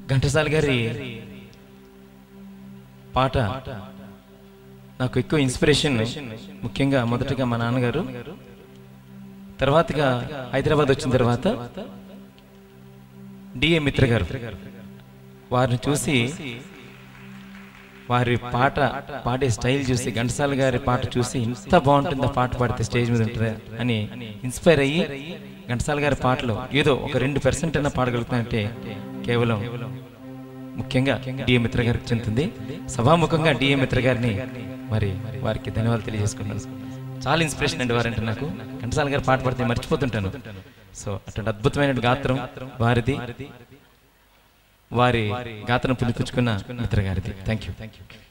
ఘంటసాల గారి పాట నాకు ఎక్కువ ఇన్స్పిరేషన్ ముఖ్యంగా మొదటగా మా నాన్నగారు తర్వాతగా హైదరాబాద్ వచ్చిన తర్వాత డిఏ మిత్ర గారు వారిని చూసి వారి పాట పాడే స్టైల్ చూసి ఘంటసాల గారి పాట చూసి ఇంత బాగుంటుంది ఆ పాట పాడితే స్టేజ్ మీద ఉంటుంది అని ఇన్స్పైర్ అయ్యి ఘంటసాల గారి పాటలు ఏదో ఒక రెండు పర్సెంట్ అయినా పాడగలుగుతానంటే కేవలం ముఖ్యంగా డిఏ మిత్ర గారికి చెందుతుంది సభాముఖంగా డిఏ మిత్ర గారిని మరి వారికి ధన్యవాదాలు తెలియజేసుకున్నాను చాలా ఇన్స్పిరేషన్ అండి వారంటే నాకు ఘంటసాల గారు పాట పాడితే మర్చిపోతుంటాను సో అటువంటి అద్భుతమైన గాత్రం వారిది వారి గాత్రం పులిపుచ్చుకున్న మిత్ర గారిది థ్యాంక్ యూ